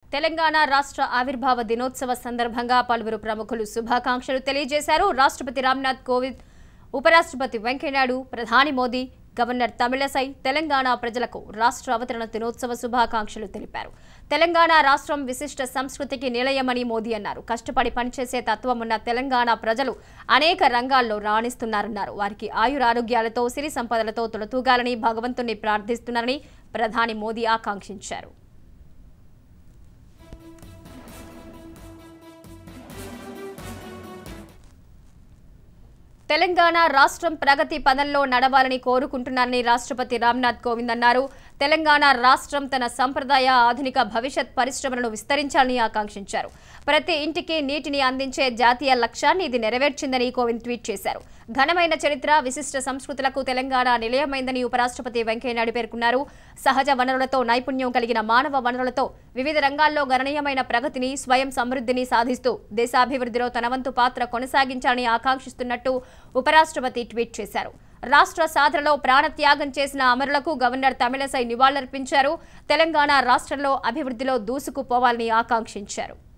తెలంగాణ రాష్ట్ర ఆవిర్భావ దినోత్సవ సందర్భంగా పలువురు ప్రముఖులు శుభాకాంక్షలు తెలియజేశారు రాష్ట్రపతి రామ్నాథ్ కోవింద్ ఉపరాష్ట్రపతి వెంకయ్యనాయుడు ప్రధాని మోదీ గవర్నర్ తమిళసై తెలంగాణ ప్రజలకు రాష్ట్ర అవతరణ దినోత్సవ శుభాకాంక్షలు తెలిపారు తెలంగాణ రాష్ట్రం విశిష్ట సంస్కృతికి నిలయమని మోదీ అన్నారు కష్టపడి పనిచేసే తత్వం ఉన్న తెలంగాణ ప్రజలు అనేక రంగాల్లో రాణిస్తున్నారన్నారు వారికి ఆయురారోగ్యాలతో సిరి సంపదలతో తొలతూగాలని భగవంతుణ్ణి ప్రార్థిస్తున్నారని ప్రధాని మోదీ ఆకాంక్షించారు తెలంగాణ రాష్ట్రం ప్రగతి పదంలో నడవాలని కోరుకుంటున్నారని రాష్ట్రపతి రామ్నాథ్ కోవింద్ అన్నారు తెలంగాణ రాష్ట్రం తన సంప్రదాయ ఆధునిక భవిష్యత్ పరిశ్రమలను విస్తరించాలని ఆకాంక్షించారు ప్రతి ఇంటికి నీటిని అందించే జాతీయ లక్ష్యాన్ని ఇది నెరవేర్చిందని కోవింద్ ట్వీట్ చేశారు ఘనమైన చరిత్ర విశిష్ట సంస్కృతులకు తెలంగాణ నిలయమైందని ఉపరాష్ట్రపతి వెంకయ్యనాయుడు పేర్కొన్నారు సహజ వనరులతో నైపుణ్యం కలిగిన మానవ వనరులతో వివిధ రంగాల్లో గణనీయమైన ప్రగతిని స్వయం సమృద్ధిని సాధిస్తూ దేశాభివృద్ధిలో తన వంతు పాత్ర కొనసాగించాలని ఆకాంక్షిస్తున్నట్టు ఉపరాష్ట్రపతి ట్వీట్ చేశారు రాష్ట్ర సాధనలో ప్రాణత్యాగం చేసిన అమరులకు గవర్నర్ తమిళసై నివాళులర్పించారు తెలంగాణ రాష్ట్రంలో అభివృద్ధిలో దూసుకుపోవాలని ఆకాంక్షించారు